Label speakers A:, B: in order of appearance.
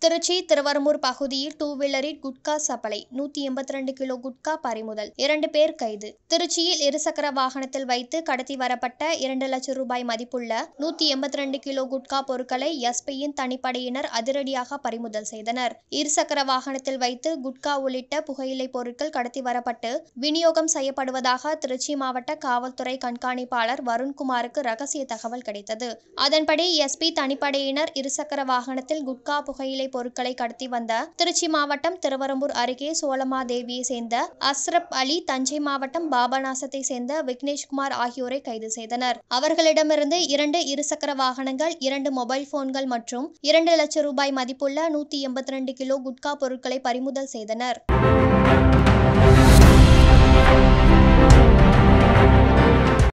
A: திருச்சி திருவரம்பூர் பகுதியில் டூ வீலரில் குட்கா சப்பளை நூத்தி எண்பத்தி ரெண்டு கிலோ குட்கா பறிமுதல் இரண்டு பேர் கைது திருச்சியில் இருசக்கர வாகனத்தில் வைத்து கடத்தி வரப்பட்ட இரண்டு லட்சம் ரூபாய் மதிப்புள்ள நூத்தி எண்பத்தி ரெண்டு கிலோ குட்கா பொருட்களை எஸ்பியின் தனிப்படையினர் அதிரடியாக பறிமுதல் செய்தனர் இருசக்கர வாகனத்தில் வைத்து குட்கா உள்ளிட்ட புகையிலை பொருட்கள் கடத்தி வரப்பட்டு விநியோகம் செய்யப்படுவதாக திருச்சி மாவட்ட காவல்துறை கண்காணிப்பாளர் வருண்குமாருக்கு ரகசிய தகவல் கிடைத்தது அதன்படி எஸ்பி தனிப்படையினர் இருசக்கர வாகனத்தில் குட்கா புகையிலை பொருட்களை கடத்தி வந்த திருச்சி மாவட்டம் திருவரம்பூர் அருகே சோலமாதேவியை சேர்ந்த அஸ்ரப் அலி தஞ்சை மாவட்டம் பாபநாசத்தை சேர்ந்த விக்னேஷ்குமார் ஆகியோரை கைது செய்தனர் அவர்களிடமிருந்து இரண்டு இருசக்கர வாகனங்கள் இரண்டு மொபைல் போன்கள் மற்றும் இரண்டு லட்சம் ரூபாய் மதிப்புள்ள நூத்தி எண்பத்தி ரெண்டு கிலோ குட்கா பொருட்களை பறிமுதல் செய்தனர்